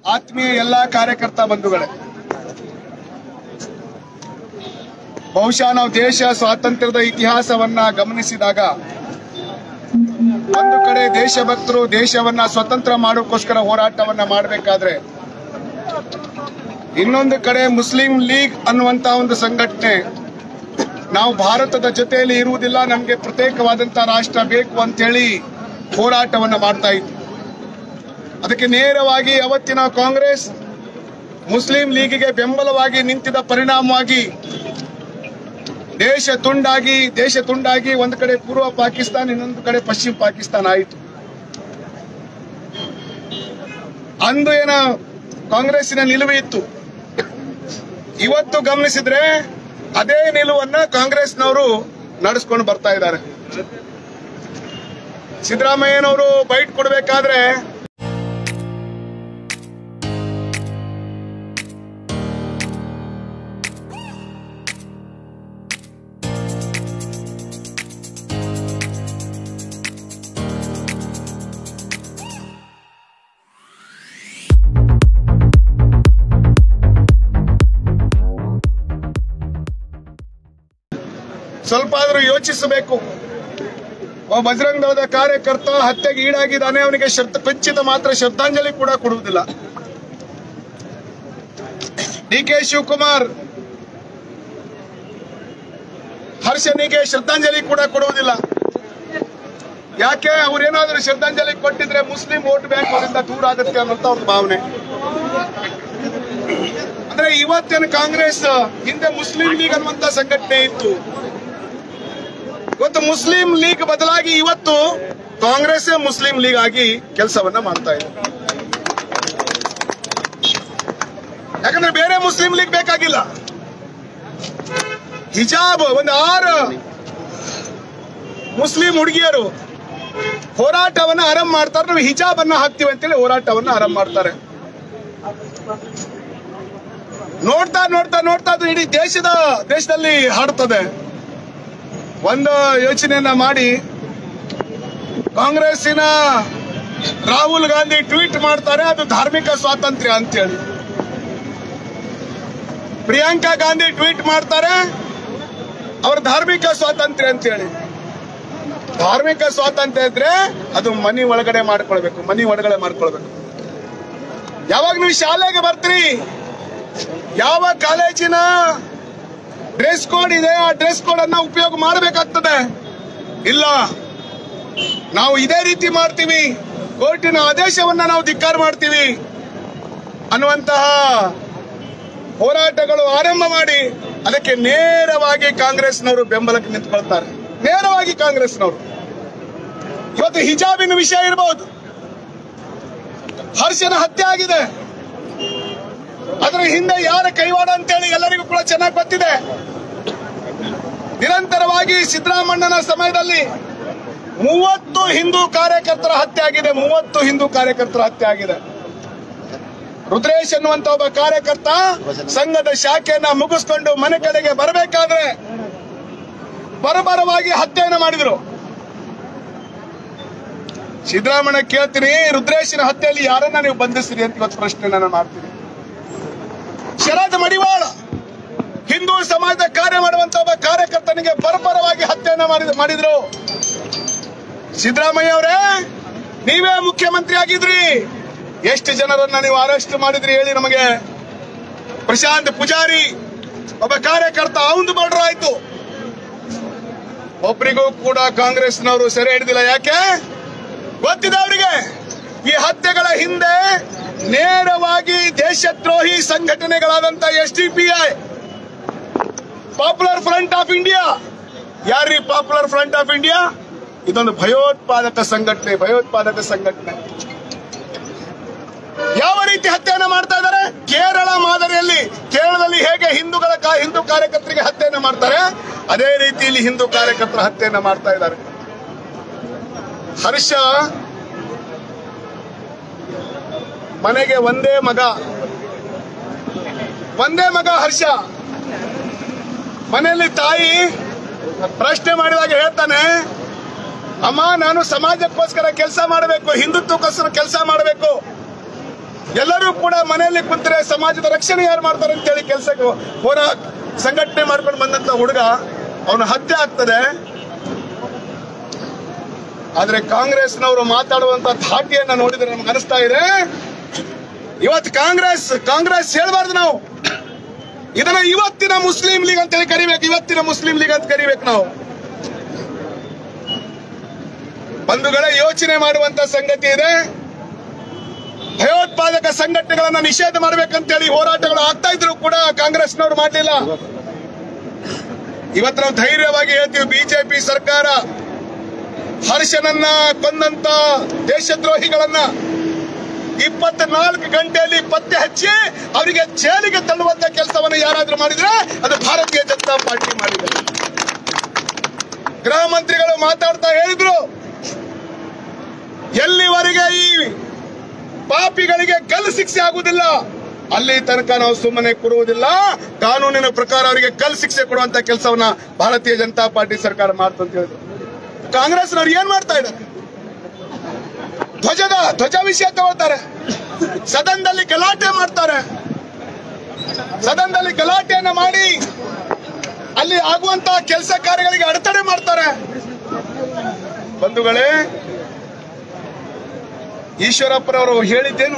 ಆತ್ಮೀಯ ಎಲ್ಲಾ ಕಾರ್ಯಕರ್ತ ಬಂಧುಗಳೇ ಬಹುಶಃ ನಾವು ದೇಶ ಸ್ವಾತಂತ್ರ್ಯದ ಇತಿಹಾಸವನ್ನ ಗಮನಿಸಿದಾಗ ಒಂದು ಕಡೆ ದೇಶಭಕ್ತರು ದೇಶವನ್ನ ಸ್ವತಂತ್ರ ಮಾಡೋಕ್ಕೋಸ್ಕರ ಹೋರಾಟವನ್ನ ಮಾಡಬೇಕಾದ್ರೆ ಇನ್ನೊಂದು ಕಡೆ ಮುಸ್ಲಿಂ ಲೀಗ್ ಅನ್ನುವಂತ ಒಂದು ಸಂಘಟನೆ ನಾವು ಭಾರತದ ಜೊತೆಯಲ್ಲಿ ಇರುವುದಿಲ್ಲ ನಮಗೆ ಪ್ರತ್ಯೇಕವಾದಂತಹ ರಾಷ್ಟ್ರ ಬೇಕು ಅಂತೇಳಿ ಹೋರಾಟವನ್ನ ಮಾಡ್ತಾ ಇತ್ತು ಅದಕ್ಕೆ ನೇರವಾಗಿ ಅವತ್ತಿನ ಕಾಂಗ್ರೆಸ್ ಮುಸ್ಲಿಂ ಲೀಗಿಗೆ ಬೆಂಬಲವಾಗಿ ನಿಂತಿದ್ದ ಪರಿಣಾಮವಾಗಿ ದೇಶ ತುಂಡಾಗಿ ದೇಶ ತುಂಡಾಗಿ ಒಂದು ಕಡೆ ಪೂರ್ವ ಪಾಕಿಸ್ತಾನ ಇನ್ನೊಂದು ಕಡೆ ಪಶ್ಚಿಮ ಪಾಕಿಸ್ತಾನ ಆಯಿತು ಅಂದು ಏನ ಕಾಂಗ್ರೆಸ್ಸಿನ ನಿಲುವು ಇತ್ತು ಇವತ್ತು ಗಮನಿಸಿದ್ರೆ ಅದೇ ನಿಲುವನ್ನ ಕಾಂಗ್ರೆಸ್ನವರು ನಡೆಸ್ಕೊಂಡು ಬರ್ತಾ ಇದ್ದಾರೆ ಸಿದ್ದರಾಮಯ್ಯನವರು ಬೈಟ್ ಕೊಡಬೇಕಾದ್ರೆ ಸ್ವಲ್ಪ ಆದ್ರೂ ಯೋಚಿಸಬೇಕು ಒಬ್ಬ ಬಜರಂಗ ದಳದ ಕಾರ್ಯಕರ್ತ ಹತ್ಯೆಗೆ ಈಡಾಗಿದ್ದಾನೆ ಅವನಿಗೆ ಶ್ರದ್ಧ ಖಚಿತ ಮಾತ್ರ ಶ್ರದ್ಧಾಂಜಲಿ ಕೂಡ ಕೊಡುವುದಿಲ್ಲ ಡಿ ಕೆ ಶಿವಕುಮಾರ್ ಹರ್ಷನಿಗೆ ಶ್ರದ್ಧಾಂಜಲಿ ಕೂಡ ಕೊಡುವುದಿಲ್ಲ ಯಾಕೆ ಅವ್ರೇನಾದ್ರೂ ಶ್ರದ್ಧಾಂಜಲಿ ಕೊಟ್ಟಿದ್ರೆ ಮುಸ್ಲಿಂ ವೋಟ್ ಬ್ಯಾಂಕ್ ಅವರಿಂದ ದೂರ ಆಗುತ್ತೆ ಅನ್ನೋಂತ ಅವ್ರ ಭಾವನೆ ಅಂದ್ರೆ ಇವತ್ತಿನ ಕಾಂಗ್ರೆಸ್ ಹಿಂದೆ ಮುಸ್ಲಿಂ ಲೀಗ್ ಅನ್ನುವಂತ ಸಂಘಟನೆ ಇತ್ತು ಇವತ್ತು ಮುಸ್ಲಿಂ ಲೀಗ್ ಬದಲಾಗಿ ಇವತ್ತು ಕಾಂಗ್ರೆಸ್ ಮುಸ್ಲಿಂ ಲೀಗ್ ಆಗಿ ಕೆಲಸವನ್ನ ಮಾಡ್ತಾ ಇದೆ ಯಾಕಂದ್ರೆ ಬೇರೆ ಮುಸ್ಲಿಂ ಲೀಗ್ ಬೇಕಾಗಿಲ್ಲ ಹಿಜಾಬ್ ಒಂದು ಆರು ಮುಸ್ಲಿಂ ಹುಡುಗಿಯರು ಹೋರಾಟವನ್ನ ಆರಂಭ ಮಾಡ್ತಾರೆ ನಾವು ಹಿಜಾಬ್ ಅನ್ನ ಹಾಕ್ತೀವಿ ಅಂತೇಳಿ ಹೋರಾಟವನ್ನ ಆರಂಭ ಮಾಡ್ತಾರೆ ನೋಡ್ತಾ ನೋಡ್ತಾ ನೋಡ್ತಾ ಅದು ಇಡೀ ದೇಶದ ದೇಶದಲ್ಲಿ ಹಾಡುತ್ತದೆ ಒಂದು ಯೋಚನೆಯನ್ನ ಮಾಡಿ ಕಾಂಗ್ರೆಸ್ಸಿನ ರಾಹುಲ್ ಗಾಂಧಿ ಟ್ವೀಟ್ ಮಾಡ್ತಾರೆ ಅದು ಧಾರ್ಮಿಕ ಸ್ವಾತಂತ್ರ್ಯ ಅಂತೇಳಿ ಪ್ರಿಯಾಂಕಾ ಗಾಂಧಿ ಟ್ವೀಟ್ ಮಾಡ್ತಾರೆ ಅವ್ರ ಧಾರ್ಮಿಕ ಸ್ವಾತಂತ್ರ್ಯ ಅಂತೇಳಿ ಧಾರ್ಮಿಕ ಸ್ವಾತಂತ್ರ್ಯ ಇದ್ರೆ ಅದು ಮನಿ ಒಳಗಡೆ ಮಾಡ್ಕೊಳ್ಬೇಕು ಮನಿ ಒಳಗಡೆ ಮಾಡ್ಕೊಳ್ಬೇಕು ಯಾವಾಗ ನೀವು ಶಾಲೆಗೆ ಬರ್ತೀರಿ ಯಾವ ಕಾಲೇಜಿನ ಡ್ರೆಸ್ ಕೋಡ್ ಇದೆ ಆ ಡ್ರೆಸ್ ಕೋಡ್ ಅನ್ನ ಉಪಯೋಗ ಮಾಡಬೇಕಾಗ್ತದೆ ಇಲ್ಲ ನಾವು ಇದೇ ರೀತಿ ಮಾಡ್ತೀವಿ ಕೋರ್ಟಿನ ಆದೇಶವನ್ನ ನಾವು ಧಿಕ್ಕಾರ ಮಾಡ್ತೀವಿ ಅನ್ನುವಂತಹ ಹೋರಾಟಗಳು ಆರಂಭ ಮಾಡಿ ಅದಕ್ಕೆ ನೇರವಾಗಿ ಕಾಂಗ್ರೆಸ್ನವರು ಬೆಂಬಲಕ್ಕೆ ನಿಂತ್ಕೊಳ್ತಾರೆ ನೇರವಾಗಿ ಕಾಂಗ್ರೆಸ್ನವರು ಇವತ್ತು ಹಿಜಾಬಿನ ವಿಷಯ ಇರಬಹುದು ಹರ್ಷನ ಹತ್ಯೆ ಆಗಿದೆ ಅದರ ಹಿಂದೆ ಯಾರ ಕೈವಾಡ ಅಂತೇಳಿ ಎಲ್ಲರಿಗೂ ಕೂಡ ಚೆನ್ನಾಗಿ ಗೊತ್ತಿದೆ ನಿರಂತರವಾಗಿ ಸಿದ್ದರಾಮಣ್ಣನ ಸಮಯದಲ್ಲಿ ಮೂವತ್ತು ಹಿಂದೂ ಕಾರ್ಯಕರ್ತರ ಹತ್ಯೆ ಆಗಿದೆ ಮೂವತ್ತು ಹಿಂದೂ ಕಾರ್ಯಕರ್ತರ ಹತ್ಯೆ ಆಗಿದೆ ರುದ್ರೇಶ್ ಅನ್ನುವಂತ ಒಬ್ಬ ಕಾರ್ಯಕರ್ತ ಸಂಘದ ಶಾಖೆಯನ್ನ ಮುಗಿಸ್ಕೊಂಡು ಮನೆ ಕಡೆಗೆ ಬರಬೇಕಾದ್ರೆ ಬರಬರವಾಗಿ ಹತ್ಯೆಯನ್ನು ಮಾಡಿದ್ರು ಸಿದ್ದರಾಮಣ್ಣ ಕೇಳ್ತೀನಿ ರುದ್ರೇಶನ ಹತ್ಯೆಯಲ್ಲಿ ಯಾರನ್ನ ನೀವು ಬಂಧಿಸ್ತೀರಿ ಅಂತ ಇವತ್ತು ಪ್ರಶ್ನೆ ನಾನು ಮಾಡ್ತೀನಿ ಶರದ್ ಮಡಿವಾಳ ಹಿಂದೂ ಸಮಾಜದ ಕಾರ್ಯ ಮಾಡುವಂತ ಒಬ್ಬ ಕಾರ್ಯಕರ್ತನಿಗೆ ಬರಬರವಾಗಿ ಹತ್ಯೆಯನ್ನ ಮಾಡಿದ ಮಾಡಿದ್ರು ಸಿದ್ದರಾಮಯ್ಯ ಅವರೇ ನೀವೇ ಮುಖ್ಯಮಂತ್ರಿ ಆಗಿದ್ರಿ ಎಷ್ಟು ಜನರನ್ನ ನೀವು ಅರೆಸ್ಟ್ ಮಾಡಿದ್ರಿ ಹೇಳಿ ನಮಗೆ ಪ್ರಶಾಂತ್ ಪೂಜಾರಿ ಒಬ್ಬ ಕಾರ್ಯಕರ್ತ ಅವಂದು ಮರ್ಡರ್ ಆಯ್ತು ಒಬ್ಬರಿಗೂ ಕೂಡ ಕಾಂಗ್ರೆಸ್ನವರು ಸೆರೆ ಹಿಡಿದಿಲ್ಲ ಯಾಕೆ ಗೊತ್ತಿದೆ ಅವರಿಗೆ ಈ ಹತ್ಯೆಗಳ ಹಿಂದೆ ನೇರವಾಗಿ ದೇಶದ್ರೋಹಿ ಸಂಘಟನೆಗಳಾದಂತ S D P I popular front of India ಯಾರ್ರೀ ಪಾಪ್ಯುಲರ್ ಫ್ರಂಟ್ ಆಫ್ ಇಂಡಿಯಾ ಇದೊಂದು ಭಯೋತ್ಪಾದಕ ಸಂಘಟನೆ ಭಯೋತ್ಪಾದಕ ಸಂಘಟನೆ ಯಾವ ರೀತಿ ಹತ್ಯೆಯನ್ನ ಮಾಡ್ತಾ ಇದ್ದಾರೆ ಕೇರಳ ಮಾದರಿಯಲ್ಲಿ ಕೇರಳದಲ್ಲಿ ಹೇಗೆ ಹಿಂದೂಗಳ ಕಾ- ಹಿಂದೂ ಕಾರ್ಯಕರ್ತರಿಗೆ ಹತ್ಯೆಯನ್ನ ಮಾಡ್ತಾರೆ ಅದೇ ರೀತಿಯಲ್ಲಿ ಹಿಂದೂ ಕಾರ್ಯಕರ್ತರ ಹತ್ಯೆಯನ್ನ ಮಾಡ್ತಾ ಇದ್ದಾರೆ ಹರ್ಷ ಮನೆಗೆ ಒಂದೇ ಮಗ ಒಂದೇ ಮಗ ಹರ್ಷ ಮನೆಯಲ್ಲಿ ತಾಯಿ ಪ್ರಶ್ನೆ ಮಾಡಿದಾಗ ಹೇಳ್ತಾನೆ ಅಮ್ಮ ನಾನು ಸಮಾಜಕ್ಕೋಸ್ಕರ ಕೆಲಸ ಮಾಡಬೇಕು ಹಿಂದುತ್ವಕ್ಕೋಸ್ಕರ ಕೆಲಸ ಮಾಡಬೇಕು ಎಲ್ಲರೂ ಕೂಡ ಮನೆಯಲ್ಲಿ ಕುಂತರೆ ಸಮಾಜದ ರಕ್ಷಣೆ ಯಾರು ಮಾಡ್ತಾರೆ ಅಂತೇಳಿ ಕೆಲಸಕ್ಕೆ ಹೋರ ಸಂಘಟನೆ ಮಾಡ್ಕೊಂಡು ಬಂದಂತ ಹುಡುಗ ಅವನು ಹತ್ಯೆ ಆಗ್ತದೆ ಆದ್ರೆ ಕಾಂಗ್ರೆಸ್ನವರು ಮಾತಾಡುವಂತ ಧಾಟಿಯನ್ನ ನೋಡಿದ್ರೆ ನಮ್ಗೆ ಅನಿಸ್ತಾ ಇದೆ ಇವತ್ತು ಕಾಂಗ್ರೆಸ್ ಕಾಂಗ್ರೆಸ್ ಹೇಳ್ಬಾರ್ದು ನಾವು ಇದನ್ನ ಇವತ್ತಿನ ಮುಸ್ಲಿಂ ಲೀಗ್ ಅಂತೇಳಿ ಕರಿಬೇಕು ಇವತ್ತಿನ ಮುಸ್ಲಿಂ ಲೀಗ್ ಅಂತ ಕರಿಬೇಕು ನಾವು ಬಂಧುಗಳೇ ಯೋಚನೆ ಮಾಡುವಂತ ಸಂಗತಿ ಇದೆ ಭಯೋತ್ಪಾದಕ ಸಂಘಟನೆಗಳನ್ನ ನಿಷೇಧ ಮಾಡಬೇಕಂತೇಳಿ ಹೋರಾಟಗಳು ಆಗ್ತಾ ಇದ್ರು ಕೂಡ ಕಾಂಗ್ರೆಸ್ನವರು ಮಾಡಲಿಲ್ಲ ಇವತ್ತು ನಾವು ಧೈರ್ಯವಾಗಿ ಹೇಳ್ತೀವಿ ಬಿಜೆಪಿ ಸರ್ಕಾರ ಹರ್ಷನನ್ನ ಕೊಂದಂತ ದೇಶದ್ರೋಹಿಗಳನ್ನ ಇಪ್ಪತ್ನಾಲ್ಕು ಗಂಟೆಯಲ್ಲಿ ಪತ್ತೆ ಹಚ್ಚಿ ಅವರಿಗೆ ಜೈಲಿಗೆ ತಳ್ಳುವಂತ ಕೆಲಸವನ್ನು ಯಾರಾದ್ರೂ ಮಾಡಿದ್ರೆ ಅದು ಭಾರತೀಯ ಜನತಾ ಪಾರ್ಟಿ ಮಾಡಿದೆ ಗೃಹ ಮಂತ್ರಿಗಳು ಮಾತಾಡ್ತಾ ಹೇಳಿದ್ರು ಎಲ್ಲಿವರೆಗೆ ಈ ಪಾಪಿಗಳಿಗೆ ಗಲ್ಲು ಶಿಕ್ಷೆ ಆಗುವುದಿಲ್ಲ ಅಲ್ಲಿ ತನಕ ನಾವು ಸುಮ್ಮನೆ ಕೊಡುವುದಿಲ್ಲ ಕಾನೂನಿನ ಪ್ರಕಾರ ಅವರಿಗೆ ಗಲ್ ಶಿಕ್ಷೆ ಕೊಡುವಂತ ಕೆಲಸವನ್ನ ಭಾರತೀಯ ಜನತಾ ಪಾರ್ಟಿ ಸರ್ಕಾರ ಮಾಡ್ತು ಅಂತ ಹೇಳಿದ್ರು ಕಾಂಗ್ರೆಸ್ನವ್ರು ಏನ್ ಮಾಡ್ತಾ ಇದ್ದಾರೆ ಧ್ವಜದ ಧ್ವಜ ವಿಷಯ ತಗೊಳ್ತಾರೆ ಸದನದಲ್ಲಿ ಗಲಾಟೆ ಮಾಡ್ತಾರೆ ಸದನದಲ್ಲಿ ಗಲಾಟೆಯನ್ನ ಮಾಡಿ ಅಲ್ಲಿ ಆಗುವಂತ ಕೆಲಸ ಕಾರ್ಯಗಳಿಗೆ ಅಡೆತಡೆ ಮಾಡ್ತಾರೆ ಬಂಧುಗಳೇ ಈಶ್ವರಪ್ಪನವರು ಹೇಳಿದ್ದೇನು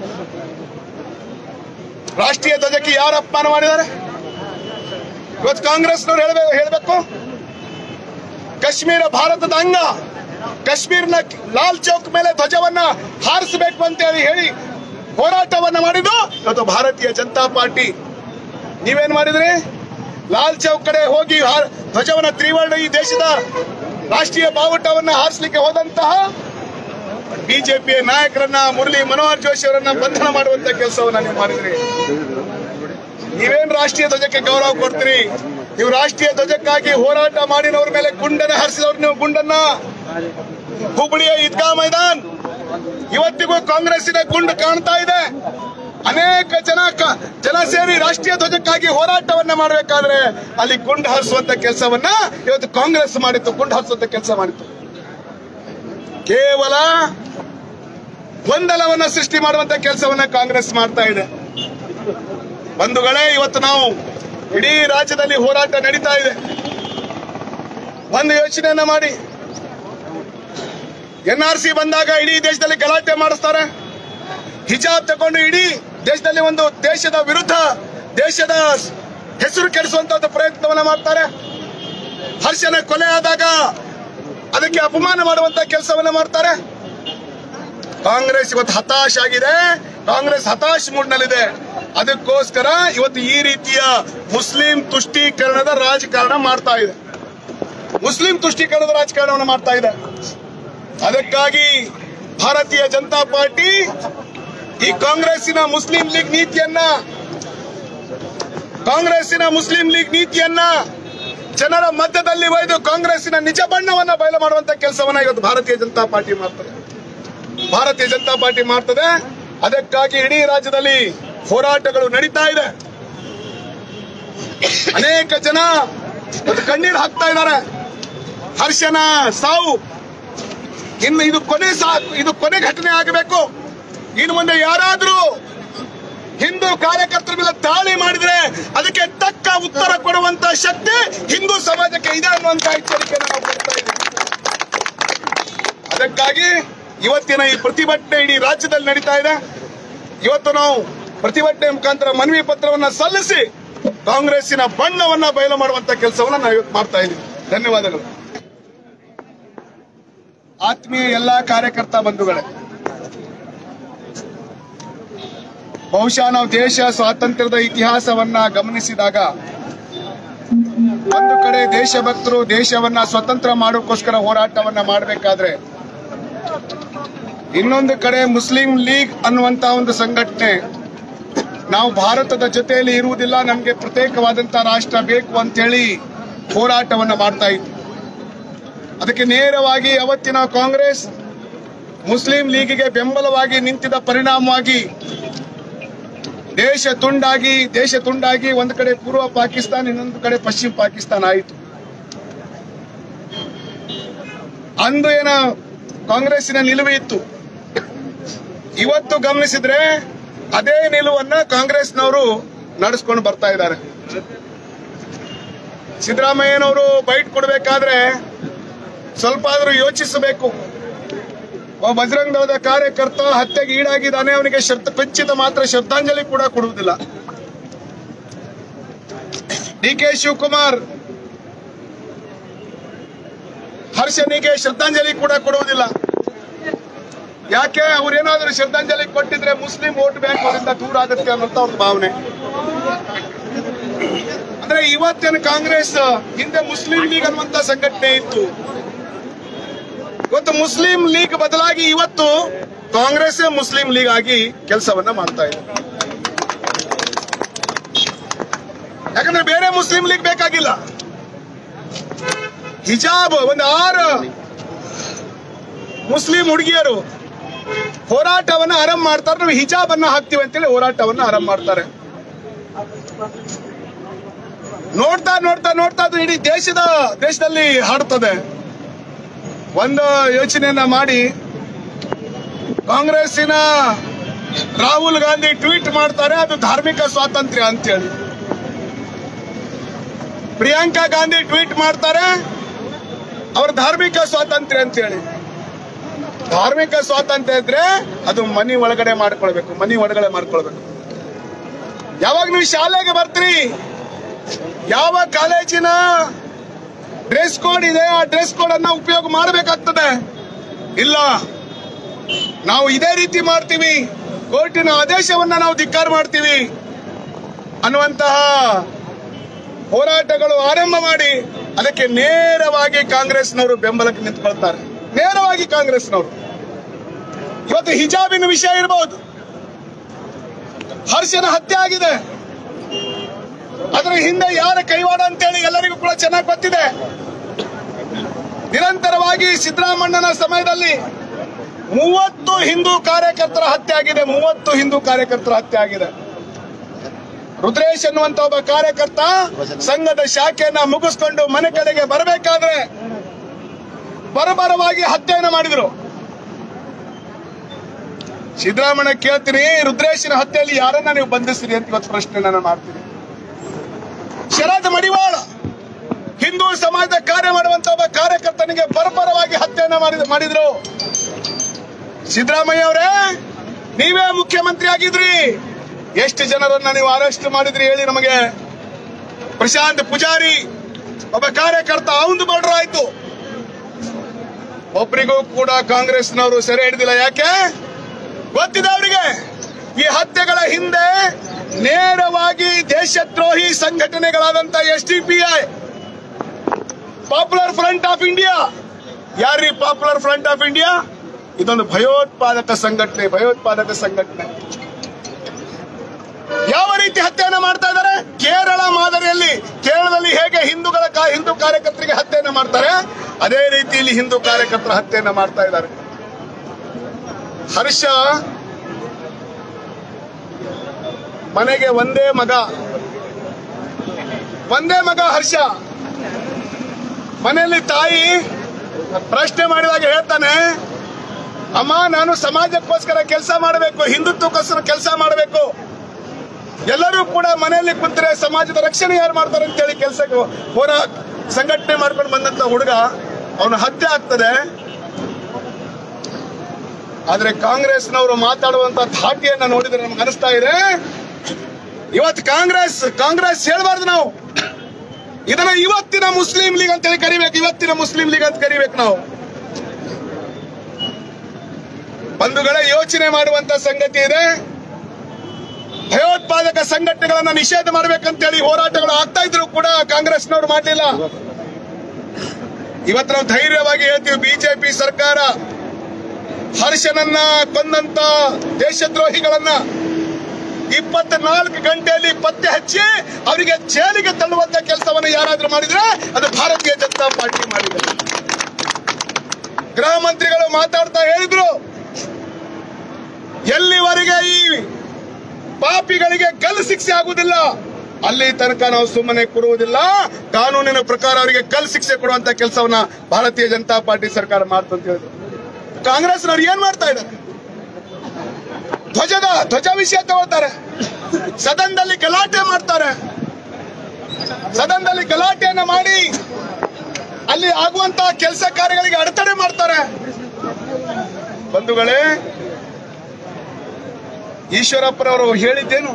ರಾಷ್ಟ್ರೀಯ ಧ್ವಜಕ್ಕೆ ಯಾರು ಅಪಮಾನ ಮಾಡಿದ್ದಾರೆ ಇವತ್ತು ಕಾಂಗ್ರೆಸ್ನವ್ರು ಹೇಳ್ಬೇಕು ಹೇಳ್ಬೇಕು ಕಾಶ್ಮೀರ ಭಾರತದ ಅಂಗ ಕಾಶ್ಮೀರ್ನ ಲಾಲ್ ಚೌಕ್ ಮೇಲೆ ಧ್ವಜವನ್ನ ಹಾರಿಸಬೇಕು ಅಂತ ಹೇಳಿ ಹೇಳಿ ಹೋರಾಟವನ್ನ ಮಾಡಿದ್ದು ಇವತ್ತು ಭಾರತೀಯ ಜನತಾ ಪಾರ್ಟಿ ನೀವೇನ್ ಮಾಡಿದ್ರಿ ಲಾಲ್ ಚೌಕ್ ಕಡೆ ಹೋಗಿ ಹಾರ್- ಧ್ವಜವನ್ನ ತ್ರಿವರ್ಣ ಈ ದೇಶದ ರಾಷ್ಟ್ರೀಯ ಬಾವುಟವನ್ನ ಹಾರಿಸಲಿಕ್ಕೆ ಹೋದಂತಹ ಬಿಜೆಪಿಯ ನಾಯಕರನ್ನ ಮುರಳಿ ಮನೋಹರ್ ಜೋಶಿ ಅವರನ್ನ ಬಂಧನ ಮಾಡುವಂತ ಕೆಲಸವನ್ನ ನೀವು ಮಾಡಿದ್ರಿ ನೀವೇನ್ ರಾಷ್ಟ್ರೀಯ ಧ್ವಜಕ್ಕೆ ಗೌರವ ಕೊಡ್ತೀರಿ ನೀವು ರಾಷ್ಟ್ರೀಯ ಧ್ವಜಕ್ಕಾಗಿ ಹೋರಾಟ ಮಾಡಿನವ್ರ ಮೇಲೆ ಗುಂಡನ್ನ ಹರಿಸಿದವ್ರು ನೀವು ಗುಂಡನ್ನ ಹುಬ್ಬಳ್ಳಿಯ ಈದ್ಗಾ ಮೈದಾನ್ ಇವತ್ತಿಗೂ ಕಾಂಗ್ರೆಸ್ಸಿನ ಗುಂಡು ಕಾಣ್ತಾ ಇದೆ ಅನೇಕ ಜನ ಕ- ಜನ ಸೇರಿ ರಾಷ್ಟ್ರೀಯ ಧ್ವಜಕ್ಕಾಗಿ ಹೋರಾಟವನ್ನ ಮಾಡಬೇಕಾದ್ರೆ ಅಲ್ಲಿ ಗುಂಡು ಹರಿಸುವಂತ ಕೆಲಸವನ್ನ ಇವತ್ತು ಕಾಂಗ್ರೆಸ್ ಮಾಡಿತ್ತು ಗುಂಡು ಹರಿಸುವಂತ ಕೆಲಸ ಮಾಡಿತ್ತು ಕೇವಲ ಗೊಂದಲವನ್ನ ಸೃಷ್ಟಿ ಮಾಡುವಂತ ಕೆಲಸವನ್ನ ಕಾಂಗ್ರೆಸ್ ಮಾಡ್ತಾ ಇದೆ ಬಂಧುಗಳೇ ಇವತ್ತು ನಾವು ಇಡೀ ರಾಜ್ಯದಲ್ಲಿ ಹೋರಾಟ ನಡೀತಾ ಇದೆ ಒಂದು ಯೋಚನೆಯನ್ನ ಮಾಡಿ ಎನ್ ಆರ್ ಸಿ ಬಂದಾಗ ಇಡೀ ದೇಶದಲ್ಲಿ ಗಲಾಟೆ ಮಾಡಿಸ್ತಾರೆ ಹಿಜಾಬ್ ತಗೊಂಡು ಇಡೀ ದೇಶದಲ್ಲಿ ಒಂದು ದೇಶದ ವಿರುದ್ಧ ದೇಶದ ಹೆಸರು ಕೆಡಿಸುವಂತ ಒಂದು ಪ್ರಯತ್ನವನ್ನ ಮಾಡ್ತಾರೆ ಹರ್ಷನ ಕೊಲೆ ಆದಾಗ ಅದಕ್ಕೆ ಅಪಮಾನ ಮಾಡುವಂತ ಕೆಲಸವನ್ನ ಮಾಡ್ತಾರೆ ಕಾಂಗ್ರೆಸ್ ಇವತ್ತು ಹತಾಶ ಆಗಿದೆ ಕಾಂಗ್ರೆಸ್ ಹತಾಶ್ ಮೂಡ್ನಲ್ಲಿದೆ ಅದಕ್ಕೋಸ್ಕರ ಇವತ್ತು ಈ ರೀತಿಯ ಮುಸ್ಲಿಂ ತುಷ್ಟೀಕರಣದ ರಾಜಕಾರಣ ಮಾಡ್ತಾ ಇದೆ ಮುಸ್ಲಿಂ ತುಷ್ಟೀಕರಣದ ರಾಜಕಾರಣವನ್ನು ಮಾಡ್ತಾ ಇದೆ ಅದಕ್ಕಾಗಿ ಭಾರತೀಯ ಜನತಾ ಪಾರ್ಟಿ ಈ ಕಾಂಗ್ರೆಸ್ಸಿನ ಮುಸ್ಲಿಂ ಲೀಗ್ ನೀತಿಯನ್ನ ಕಾಂಗ್ರೆಸ್ಸಿನ ಮುಸ್ಲಿಂ ಲೀಗ್ ನೀತಿಯನ್ನ ಜನರ ಮಧ್ಯದಲ್ಲಿ ಒಯ್ದು ಕಾಂಗ್ರೆಸ್ಸಿನ ನಿಜ ಬಣ್ಣವನ್ನ ಬಯಲು ಮಾಡುವಂತ ಕೆಲಸವನ್ನ ಇವತ್ತು ಭಾರತೀಯ ಜನತಾ ಪಾರ್ಟಿ ಮಾಡ್ತದೆ ಭಾರತೀಯ ಜನತಾ ಪಾರ್ಟಿ ಮಾಡ್ತದೆ ಅದಕ್ಕಾಗಿ ಇಡೀ ರಾಜ್ಯದಲ್ಲಿ ಹೋರಾಟಗಳು ನಡೀತಾ ಇದೆ ಅನೇಕ ಜನ ಇವತ್ತು ಕಣ್ಣೀರು ಹಾಕ್ತಾ ಇದ್ದಾರೆ ಹರ್ಷನ ಸಾವು ಇನ್ನು ಇದು ಕೊನೆ ಸಾ- ಇದು ಕೊನೆ ಘಟನೆ ಆಗಬೇಕು ಇನ್ನು ಮುಂದೆ ಯಾರಾದ್ರೂ ಹಿಂದೂ ಕಾರ್ಯಕರ್ತರ ಮೇಲೆ ದಾಳಿ ಮಾಡಿದ್ರೆ ಅದಕ್ಕೆ ತಕ್ಕ ಉತ್ತರ ಕೊಡುವಂತ ಶಕ್ತಿ ಹಿಂದೂ ಸಮಾಜಕ್ಕೆ ಇದೆ ಅನ್ನುವಂತ ಎಚ್ಚರಿಕೆಯನ್ನು ನಾವು ಕೊಡ್ತಾ ಇದ್ದೀವಿ ಅದಕ್ಕಾಗಿ ಇವತ್ತಿನ ಈ ಪ್ರತಿಭಟನೆ ಇಡೀ ರಾಜ್ಯದಲ್ಲಿ ನಡೀತಾ ಇದೆ ಇವತ್ತು ನಾವು ಪ್ರತಿಭಟನೆ ಮುಖಾಂತರ ಮನವಿ ಪತ್ರವನ್ನ ಸಲ್ಲಿಸಿ ಕಾಂಗ್ರೆಸ್ಸಿನ ಬಣ್ಣವನ್ನ ಬಯಲು ಮಾಡುವಂತ ಕೆಲಸವನ್ನ ನಾವು ಇವತ್ತು ಮಾಡ್ತಾ ಇದ್ದೀವಿ ಧನ್ಯವಾದಗಳು ಆತ್ಮೀಯ ಎಲ್ಲಾ ಕಾರ್ಯಕರ್ತ ಬಂಧುಗಳೇ ಬಹುಶಃ ನಾವು ದೇಶ ಸ್ವಾತಂತ್ರ್ಯದ ಇತಿಹಾಸವನ್ನ ಗಮನಿಸಿದಾಗ ಒಂದು ಕಡೆ ದೇಶಭಕ್ತರು ದೇಶವನ್ನ ಸ್ವತಂತ್ರ ಮಾಡೋಕ್ಕೋಸ್ಕರ ಹೋರಾಟವನ್ನ ಮಾಡಬೇಕಾದ್ರೆ ಇನ್ನೊಂದು ಕಡೆ ಮುಸ್ಲಿಂ ಲೀಗ್ ಅನ್ನುವಂತ ಒಂದು ಸಂಘಟನೆ ನಾವು ಭಾರತದ ಜೊತೆಯಲ್ಲಿ ಇರುವುದಿಲ್ಲ ನಮಗೆ ಪ್ರತ್ಯೇಕವಾದಂತ ರಾಷ್ಟ್ರ ಬೇಕು ಅಂತೇಳಿ ಹೋರಾಟವನ್ನ ಮಾಡ್ತಾ ಇತ್ತು ಅದಕ್ಕೆ ನೇರವಾಗಿ ಅವತ್ತಿನ ಕಾಂಗ್ರೆಸ್ ಮುಸ್ಲಿಂ ಲೀಗಿಗೆ ಬೆಂಬಲವಾಗಿ ನಿಂತಿದ ಪರಿಣಾಮವಾಗಿ ದೇಶ ತುಂಡಾಗಿ ದೇಶ ತುಂಡಾಗಿ ಒಂದು ಕಡೆ ಪೂರ್ವ ಪಾಕಿಸ್ತಾನ ಇನ್ನೊಂದು ಕಡೆ ಪಶ್ಚಿಮ ಪಾಕಿಸ್ತಾನ ಆಯಿತು ಅಂದು ಏನ ಕಾಂಗ್ರೆಸ್ಸಿನ ನಿಲುವು ಇತ್ತು ಇವತ್ತು ಗಮನಿಸಿದ್ರೆ ಅದೇ ನಿಲುವನ್ನ ಕಾಂಗ್ರೆಸ್ನವರು ನಡೆಸ್ಕೊಂಡು ಬರ್ತಾ ಇದ್ದಾರೆ ಸಿದ್ದರಾಮಯ್ಯನವರು ಬೈಟ್ ಕೊಡಬೇಕಾದ್ರೆ ಸ್ವಲ್ಪ ಆದ್ರೂ ಯೋಚಿಸಬೇಕು ಒಬ್ಬ ಬಜರಂಗ ದಳದ ಕಾರ್ಯಕರ್ತ ಹತ್ಯೆಗೆ ಈಡಾಗಿದ್ದಾನೆ ಅವನಿಗೆ ಶ್ರದ್ಧ ಖಚಿತ ಮಾತ್ರ ಶ್ರದ್ಧಾಂಜಲಿ ಕೂಡ ಕೊಡುವುದಿಲ್ಲ ಡಿ ಕೆ ಶಿವಕುಮಾರ್ ಹರ್ಷನಿಗೆ ಶ್ರದ್ಧಾಂಜಲಿ ಕೂಡ ಕೊಡುವುದಿಲ್ಲ ಯಾಕೆ ಅವ್ರೇನಾದ್ರೂ ಶ್ರದ್ಧಾಂಜಲಿ ಕೊಟ್ಟಿದ್ರೆ ಮುಸ್ಲಿಂ ವೋಟ್ ಬ್ಯಾಂಕ್ ಅವರಿಂದ ದೂರ ಆಗುತ್ತೆ ಅನ್ನೋಂತ ಅವ್ರ ಭಾವನೆ ಅಂದ್ರೆ ಇವತ್ತಿನ ಕಾಂಗ್ರೆಸ್ ಹಿಂದೆ ಮುಸ್ಲಿಂ ಲೀಗ್ ಅನ್ನುವಂತ ಸಂಘಟನೆ ಇತ್ತು ಇವತ್ತು ಮುಸ್ಲಿಂ ಲೀಗ್ ಬದಲಾಗಿ ಇವತ್ತು ಕಾಂಗ್ರೆಸ್ ಮುಸ್ಲಿಂ ಲೀಗ್ ಆಗಿ ಕೆಲಸವನ್ನ ಮಾಡ್ತಾ ಇದೆ ಯಾಕಂದ್ರೆ ಬೇರೆ ಮುಸ್ಲಿಂ ಲೀಗ್ ಬೇಕಾಗಿಲ್ಲ ಹಿಜಾಬ್ ಒಂದು ಆರು ಮುಸ್ಲಿಂ ಹುಡುಗಿಯರು ಹೋರಾಟವನ್ನ ಆರಂಭ ಮಾಡ್ತಾರೆ ನಾವು ಹಿಜಾಬ್ ಅನ್ನ ಹಾಕ್ತಿವಿ ಅಂತೇಳಿ ಹೋರಾಟವನ್ನ ಆರಂಭ ಮಾಡ್ತಾರೆ ನೋಡ್ತಾ ನೋಡ್ತಾ ನೋಡ್ತಾ ಅದು ಇಡೀ ದೇಶದ ದೇಶದಲ್ಲಿ ಹಾಡುತ್ತದೆ ಒಂದು ಯೋಚನೆಯನ್ನ ಮಾಡಿ ಕಾಂಗ್ರೆಸ್ಸಿನ ರಾಹುಲ್ ಗಾಂಧಿ ಟ್ವೀಟ್ ಮಾಡ್ತಾರೆ ಅದು ಧಾರ್ಮಿಕ ಸ್ವಾತಂತ್ರ್ಯ ಅಂತೇಳಿ ಪ್ರಿಯಾಂಕಾ ಗಾಂಧಿ ಟ್ವೀಟ್ ಮಾಡ್ತಾರೆ ಅವ್ರ ಧಾರ್ಮಿಕ ಸ್ವಾತಂತ್ರ್ಯ ಅಂತೇಳಿ ಧಾರ್ಮಿಕ ಸ್ವಾತಂತ್ರ್ಯ ಇದ್ರೆ ಅದು ಮನಿ ಒಳಗಡೆ ಮಾಡ್ಕೊಳ್ಬೇಕು ಮನಿ ಒಳಗಡೆ ಮಾಡ್ಕೊಳ್ಬೇಕು ಯಾವಾಗ ನೀವು ಶಾಲೆಗೆ ಬರ್ತೀರಿ ಯಾವ ಕಾಲೇಜಿನ ಡ್ರೆಸ್ ಕೋಡ್ ಇದೆ ಆ ಡ್ರೆಸ್ ಕೋಡ್ ಅನ್ನ ಉಪಯೋಗ ಮಾಡಬೇಕಾಗ್ತದೆ ಇಲ್ಲ ನಾವು ಇದೇ ರೀತಿ ಮಾಡ್ತೀವಿ ಕೋರ್ಟಿನ ಆದೇಶವನ್ನ ನಾವು ಧಿಕ್ಕಾರ ಮಾಡ್ತೀವಿ ಅನ್ನುವಂತಹ ಹೋರಾಟಗಳು ಆರಂಭ ಮಾಡಿ ಅದಕ್ಕೆ ನೇರವಾಗಿ ಕಾಂಗ್ರೆಸ್ನವರು ಬೆಂಬಲಕ್ಕೆ ನಿಂತ್ಕೊಳ್ತಾರೆ ನೇರವಾಗಿ ಕಾಂಗ್ರೆಸ್ನವರು ಇವತ್ತು ಹಿಜಾಬಿನ ವಿಷಯ ಇರಬಹುದು ಹರ್ಷನ ಹತ್ಯೆ ಆಗಿದೆ ಅದರ ಹಿಂದೆ ಯಾರ ಕೈವಾಡ ಅಂತೇಳಿ ಎಲ್ಲರಿಗೂ ಕೂಡ ಚೆನ್ನಾಗಿ ಗೊತ್ತಿದೆ ನಿರಂತರವಾಗಿ ಸಿದ್ದರಾಮಣ್ಣನ ಸಮಯದಲ್ಲಿ ಮೂವತ್ತು ಹಿಂದೂ ಕಾರ್ಯಕರ್ತರ ಹತ್ಯೆ ಆಗಿದೆ ಮೂವತ್ತು ಹಿಂದೂ ಕಾರ್ಯಕರ್ತರ ಹತ್ಯೆ ಆಗಿದೆ ರುದ್ರೇಶ್ ಅನ್ನುವಂತ ಒಬ್ಬ ಕಾರ್ಯಕರ್ತ ಸಂಘದ ಶಾಖೆಯನ್ನ ಮುಗಿಸ್ಕೊಂಡು ಮನೆ ಕಡೆಗೆ ಬರಬೇಕಾದ್ರೆ ಬರಬರವಾಗಿ ಹತ್ಯೆಯನ್ನು ಮಾಡಿದ್ರು ಸಿದ್ದರಾಮಣ್ಣ ಕೇಳ್ತೀನಿ ರುದ್ರೇಶನ ಹತ್ಯೆಯಲ್ಲಿ ಯಾರನ್ನ ನೀವು ಬಂಧಿಸ್ತೀರಿ ಅಂತ ಇವತ್ತು ಪ್ರಶ್ನೆ ನಾನು ಮಾಡ್ತೀನಿ ಶರದ್ ಮಡಿವಾಳ ಹಿಂದೂ ಸಮಾಜದ ಕಾರ್ಯ ಮಾಡುವಂತ ಒಬ್ಬ ಕಾರ್ಯಕರ್ತನಿಗೆ ಬರಬರವಾಗಿ ಹತ್ಯೆಯನ್ನ ಮಾಡಿದ ಮಾಡಿದ್ರು ಸಿದ್ದರಾಮಯ್ಯ ಅವರೇ ನೀವೇ ಮುಖ್ಯಮಂತ್ರಿ ಆಗಿದ್ರಿ ಎಷ್ಟು ಜನರನ್ನ ನೀವು ಅರೆಸ್ಟ್ ಮಾಡಿದ್ರಿ ಹೇಳಿ ನಮಗೆ ಪ್ರಶಾಂತ್ ಪೂಜಾರಿ ಒಬ್ಬ ಕಾರ್ಯಕರ್ತ ಅವಂದು ಮರ್ಡರ್ ಆಯ್ತು ಒಬ್ಬರಿಗೂ ಕೂಡ ಕಾಂಗ್ರೆಸ್ನವರು ಸೆರೆ ಹಿಡಿದಿಲ್ಲ ಯಾಕೆ ಗೊತ್ತಿದೆ ಅವರಿಗೆ ಈ ಹತ್ಯೆಗಳ ಹಿಂದೆ ನೇರವಾಗಿ ದೇಶದ್ರೋಹಿ ಸಂಘಟನೆಗಳಾದಂತ S D P I popular front of India ಯಾರೀ ಪಾಪ್ಯುಲರ್ ಫ್ರಂಟ್ ಆಫ್ ಇಂಡಿಯಾ ಇದೊಂದು ಭಯೋತ್ಪಾದಕ ಸಂಘಟನೆ ಭಯೋತ್ಪಾದಕ ಸಂಘಟನೆ ಯಾವ ರೀತಿ ಹತ್ಯೆಯನ್ನ ಮಾಡ್ತಾ ಇದ್ದಾರೆ ಕೇರಳ ಮಾದರಿಯಲ್ಲಿ ಕೇರಳದಲ್ಲಿ ಹೇಗೆ ಹಿಂದೂಗಳ ಕಾ- ಹಿಂದೂ ಕಾರ್ಯಕರ್ತರಿಗೆ ಹತ್ಯೆಯನ್ನ ಮಾಡ್ತಾರೆ ಅದೇ ರೀತಿಯಲ್ಲಿ ಹಿಂದೂ ಕಾರ್ಯಕರ್ತರ ಹತ್ಯೆಯನ್ನ ಮಾಡ್ತಾ ಇದ್ದಾರೆ ಹರ್ಷ ಮನೆಗೆ ಒಂದೇ ಮಗ ಒಂದೇ ಮಗ ಹರ್ಷ ಮನೆಯಲ್ಲಿ ತಾಯಿ ಪ್ರಶ್ನೆ ಮಾಡಿದಾಗ ಹೇಳ್ತಾನೆ ಅಮ್ಮ ನಾನು ಸಮಾಜಕ್ಕೋಸ್ಕರ ಕೆಲಸ ಮಾಡಬೇಕು ಹಿಂದುತ್ವಕ್ಕೋಸ್ಕರ ಕೆಲಸ ಮಾಡಬೇಕು ಎಲ್ಲರೂ ಕೂಡ ಮನೆಯಲ್ಲಿ ಕುಂತರೆ ಸಮಾಜದ ರಕ್ಷಣೆ ಯಾರು ಮಾಡ್ತಾರೆ ಅಂತೇಳಿ ಕೆಲಸಕ್ಕೆ ಹೋರ ಸಂಘಟನೆ ಮಾಡ್ಕೊಂಡು ಬಂದಂತ ಹುಡುಗ ಅವನ ಹತ್ಯೆ ಆಗ್ತದೆ ಆದ್ರೆ ಕಾಂಗ್ರೆಸ್ನವರು ಮಾತಾಡುವಂತ ಧಾಟಿಯನ್ನ ನೋಡಿದ್ರೆ ನಮ್ಗೆ ಅನಿಸ್ತಾ ಇದೆ ಇವತ್ತು ಕಾಂಗ್ರೆಸ್ ಕಾಂಗ್ರೆಸ್ ಹೇಳ್ಬಾರ್ದು ನಾವು ಇದನ್ನ ಇವತ್ತಿನ ಮುಸ್ಲಿಂ ಲೀಗ್ ಅಂತೇಳಿ ಕರಿಬೇಕು ಇವತ್ತಿನ ಮುಸ್ಲಿಂ ಲೀಗ್ ಅಂತ ಕರಿಬೇಕು ನಾವು ಬಂಧುಗಳ ಯೋಚನೆ ಮಾಡುವಂತ ಸಂಗತಿ ಇದೆ ಭಯೋತ್ಪಾದಕ ಸಂಘಟನೆಗಳನ್ನ ನಿಷೇಧ ಮಾಡಬೇಕಂತೇಳಿ ಹೋರಾಟಗಳು ಆಗ್ತಾ ಇದ್ರು ಕೂಡ ಕಾಂಗ್ರೆಸ್ನವರು ಮಾಡಲಿಲ್ಲ ಇವತ್ತು ನಾವು ಧೈರ್ಯವಾಗಿ ಹೇಳ್ತೀವಿ ಬಿಜೆಪಿ ಸರ್ಕಾರ ಹರ್ಷನನ್ನ ಕೊಂದಂತ ದೇಶದ್ರೋಹಿಗಳನ್ನ ಇಪ್ಪತ್ನಾಲ್ಕು ಗಂಟೆಯಲ್ಲಿ ಪತ್ತೆ ಹಚ್ಚಿ ಅವರಿಗೆ ಜೈಲಿಗೆ ತಳ್ಳುವಂತ ಕೆಲಸವನ್ನು ಯಾರಾದ್ರೂ ಮಾಡಿದ್ರೆ ಅದು ಭಾರತೀಯ ಜನತಾ ಪಾರ್ಟಿ ಮಾಡಿದೆ ಗೃಹ ಮಂತ್ರಿಗಳು ಮಾತಾಡ್ತಾ ಹೇಳಿದ್ರು ಎಲ್ಲಿವರೆಗೆ ಈ ಪಾಪಿಗಳಿಗೆ ಗಲ್ಲು ಶಿಕ್ಷೆ ಆಗುವುದಿಲ್ಲ ಅಲ್ಲಿ ತನಕ ನಾವು ಸುಮ್ಮನೆ ಕೊಡುವುದಿಲ್ಲ ಕಾನೂನಿನ ಪ್ರಕಾರ ಅವರಿಗೆ ಕಲ್ ಶಿಕ್ಷೆ ಕೊಡುವಂತ ಕೆಲಸವನ್ನ ಭಾರತೀಯ ಜನತಾ ಪಾರ್ಟಿ ಸರ್ಕಾರ ಮಾಡ್ತಂತ ಹೇಳಿದ್ರು ಕಾಂಗ್ರೆಸ್ನವ್ರು ಏನ್ ಮಾಡ್ತಾ ಇದ್ದಾರೆ ಧ್ವಜದ ಧ್ವಜ ವಿಷಯ ತಗೋತಾರೆ ಸದನದಲ್ಲಿ ಗಲಾಟೆ ಮಾಡ್ತಾರೆ ಸದನದಲ್ಲಿ ಗಲಾಟೆಯನ್ನ ಮಾಡಿ ಅಲ್ಲಿ ಆಗುವಂತಹ ಕೆಲಸ ಕಾರ್ಯಗಳಿಗೆ ಅಡೆತಡೆ ಮಾಡ್ತಾರೆ ಬಂಧುಗಳೇ ಈಶ್ವರಪ್ಪನವರು ಹೇಳಿದ್ದೇನು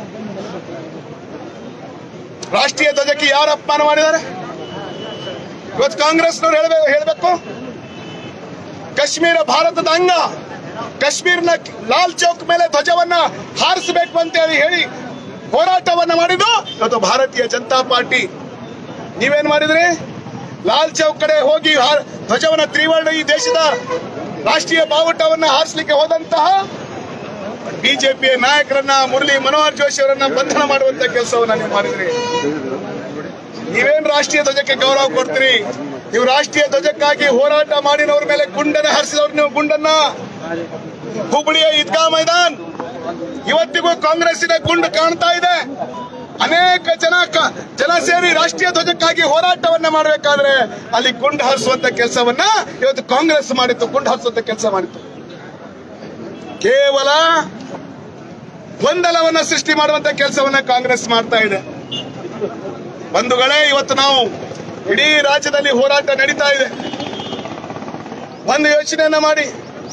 ರಾಷ್ಟ್ರೀಯ ಧ್ವಜಕ್ಕೆ ಯಾರು ಅಪಮಾನ ಮಾಡಿದ್ದಾರೆ ಇವತ್ತು ಕಾಂಗ್ರೆಸ್ನವ್ರು ಹೇಳ್ಬೇಕು ಹೇಳ್ಬೇಕು ಕಾಶ್ಮೀರ ಭಾರತದ ಅಂಗ ಕಾಶ್ಮೀರ್ನ ಲಾಲ್ ಚೌಕ್ ಮೇಲೆ ಧ್ವಜವನ್ನ ಹಾರಿಸಬೇಕು ಅಂತ ಹೇಳಿ ಹೇಳಿ ಹೋರಾಟವನ್ನ ಮಾಡಿದ್ದು ಇವತ್ತು ಭಾರತೀಯ ಜನತಾ ಪಾರ್ಟಿ ನೀವೇನ್ ಮಾಡಿದ್ರಿ ಲಾಲ್ ಚೌಕ್ ಕಡೆ ಹೋಗಿ ಹಾರ್- ಧ್ವಜವನ್ನ ತ್ರಿವರ್ಣ ಈ ದೇಶದ ರಾಷ್ಟ್ರೀಯ ಬಾವುಟವನ್ನ ಹಾರಿಸಲಿಕ್ಕೆ ಹೋದಂತಹ ಬಿಜೆಪಿಯ ನಾಯಕರನ್ನ ಮುರಳಿ ಮನೋಹರ್ ಜೋಶಿ ಅವರನ್ನ ಬಂಧನ ಮಾಡುವಂತ ಕೆಲಸವನ್ನ ನೀವು ಮಾಡಿದ್ರಿ ನೀವೇನ್ ರಾಷ್ಟ್ರೀಯ ಧ್ವಜಕ್ಕೆ ಗೌರವ ಕೊಡ್ತೀರಿ ನೀವು ರಾಷ್ಟ್ರೀಯ ಧ್ವಜಕ್ಕಾಗಿ ಹೋರಾಟ ಮಾಡಿನವ್ರ ಮೇಲೆ ಗುಂಡನ್ನ ಹರಿಸಿದವ್ರು ನೀವು ಗುಂಡನ್ನ ಹುಬ್ಬಳ್ಳಿಯ ಈದ್ಗಾ ಮೈದಾನ್ ಇವತ್ತಿಗೂ ಕಾಂಗ್ರೆಸ್ಸಿನ ಗುಂಡು ಕಾಣ್ತಾ ಇದೆ ಅನೇಕ ಜನ ಕ- ಜನ ಸೇರಿ ರಾಷ್ಟ್ರೀಯ ಧ್ವಜಕ್ಕಾಗಿ ಹೋರಾಟವನ್ನ ಮಾಡಬೇಕಾದ್ರೆ ಅಲ್ಲಿ ಗುಂಡು ಹರಿಸುವಂತ ಕೆಲಸವನ್ನ ಇವತ್ತು ಕಾಂಗ್ರೆಸ್ ಮಾಡಿತ್ತು ಗುಂಡು ಹರಿಸುವಂತ ಕೆಲಸ ಮಾಡಿತ್ತು ಕೇವಲ ಗೊಂದಲವನ್ನ ಸೃಷ್ಟಿ ಮಾಡುವಂತ ಕೆಲಸವನ್ನ ಕಾಂಗ್ರೆಸ್ ಮಾಡ್ತಾ ಇದೆ ಬಂಧುಗಳೇ ಇವತ್ತು ನಾವು ಇಡೀ ರಾಜ್ಯದಲ್ಲಿ ಹೋರಾಟ ನಡೀತಾ ಇದೆ ಒಂದು ಯೋಚನೆಯನ್ನ ಮಾಡಿ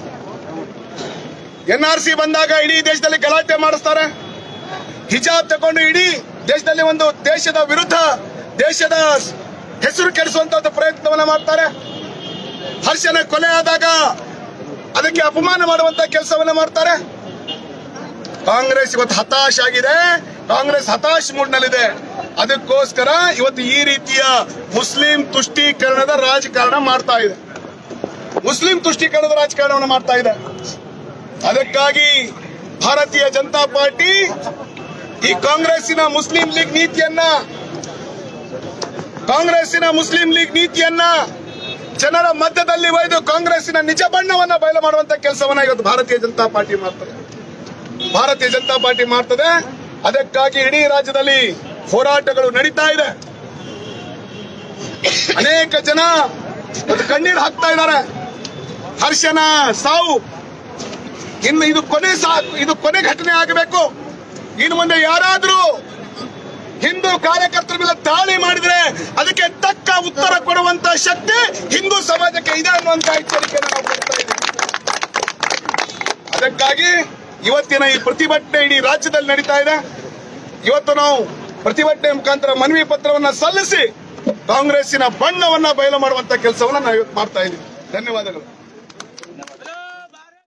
ಎನ್ ಆರ್ ಸಿ ಬಂದಾಗ ಇಡೀ ದೇಶದಲ್ಲಿ ಗಲಾಟೆ ಮಾಡಿಸ್ತಾರೆ ಹಿಜಾಬ್ ತಗೊಂಡು ಇಡೀ ದೇಶದಲ್ಲಿ ಒಂದು ದೇಶದ ವಿರುದ್ಧ ದೇಶದ ಹೆಸರು ಕೆಡಿಸುವಂತ ಒಂದು ಪ್ರಯತ್ನವನ್ನ ಮಾಡ್ತಾರೆ ಹರ್ಷನ ಕೊಲೆ ಆದಾಗ ಅದಕ್ಕೆ ಅಪಮಾನ ಮಾಡುವಂತ ಕೆಲಸವನ್ನ ಮಾಡ್ತಾರೆ ಕಾಂಗ್ರೆಸ್ ಇವತ್ತು ಹತಾಶ್ ಆಗಿದೆ ಕಾಂಗ್ರೆಸ್ ಹತಾಶ್ ಮೂಡ್ನಲ್ಲಿದೆ ಅದಕ್ಕೋಸ್ಕರ ಇವತ್ತು ಈ ರೀತಿಯ ಮುಸ್ಲಿಂ ತುಷ್ಟೀಕರಣದ ರಾಜಕಾರಣ ಮಾಡ್ತಾ ಇದೆ ಮುಸ್ಲಿಂ ತುಷ್ಟೀಕರಣದ ರಾಜಕಾರಣವನ್ನು ಮಾಡ್ತಾ ಇದೆ ಅದಕ್ಕಾಗಿ ಭಾರತೀಯ ಜನತಾ ಪಾರ್ಟಿ ಈ ಕಾಂಗ್ರೆಸ್ಸಿನ ಮುಸ್ಲಿಂ ಲೀಗ್ ನೀತಿಯನ್ನ ಕಾಂಗ್ರೆಸ್ಸಿನ ಮುಸ್ಲಿಂ ಲೀಗ್ ನೀತಿಯನ್ನ ಜನರ ಮಧ್ಯದಲ್ಲಿ ಒಯ್ದು ಕಾಂಗ್ರೆಸ್ಸಿನ ನಿಜ ಬಣ್ಣವನ್ನ ಬಯಲು ಮಾಡುವಂತ ಕೆಲಸವನ್ನ ಇವತ್ತು ಭಾರತೀಯ ಜನತಾ ಪಾರ್ಟಿ ಮಾಡ್ತದೆ ಭಾರತೀಯ ಜನತಾ ಪಾರ್ಟಿ ಮಾಡ್ತದೆ ಅದಕ್ಕಾಗಿ ಇಡೀ ರಾಜ್ಯದಲ್ಲಿ ಹೋರಾಟಗಳು ನಡೀತಾ ಇದೆ ಅನೇಕ ಜನ ಇವತ್ತು ಕಣ್ಣೀರು ಹಾಕ್ತಾ ಇದ್ದಾರೆ ಹರ್ಷನ ಸಾವು ಇನ್ನು ಇದು ಕೊನೆ ಸಾ- ಇದು ಕೊನೆ ಘಟನೆ ಆಗಬೇಕು ಇನ್ನು ಮುಂದೆ ಯಾರಾದ್ರೂ ಹಿಂದೂ ಕಾರ್ಯಕರ್ತರ ಮೇಲೆ ದಾಳಿ ಮಾಡಿದ್ರೆ ಅದಕ್ಕೆ ತಕ್ಕ ಉತ್ತರ ಕೊಡುವಂತ ಶಕ್ತಿ ಹಿಂದೂ ಸಮಾಜಕ್ಕೆ ಇದೆ ಅನ್ನುವಂತ ಎಚ್ಚರಿಕೆಯನ್ನು ನಾವು ಕೊಡ್ತಾ ಇದ್ದೀವಿ ಅದಕ್ಕಾಗಿ ಇವತ್ತಿನ ಈ ಪ್ರತಿಭಟನೆ ಇಡೀ ರಾಜ್ಯದಲ್ಲಿ ನಡೀತಾ ಇದೆ ಇವತ್ತು ನಾವು ಪ್ರತಿಭಟನೆ ಮುಖಾಂತರ ಮನವಿ ಪತ್ರವನ್ನ ಸಲ್ಲಿಸಿ ಕಾಂಗ್ರೆಸ್ಸಿನ ಬಣ್ಣವನ್ನ ಬಯಲು ಮಾಡುವಂತ ಕೆಲಸವನ್ನ ನಾವು ಇವತ್ತು ಮಾಡ್ತಾ ಇದ್ದೀವಿ ಧನ್ಯವಾದಗಳು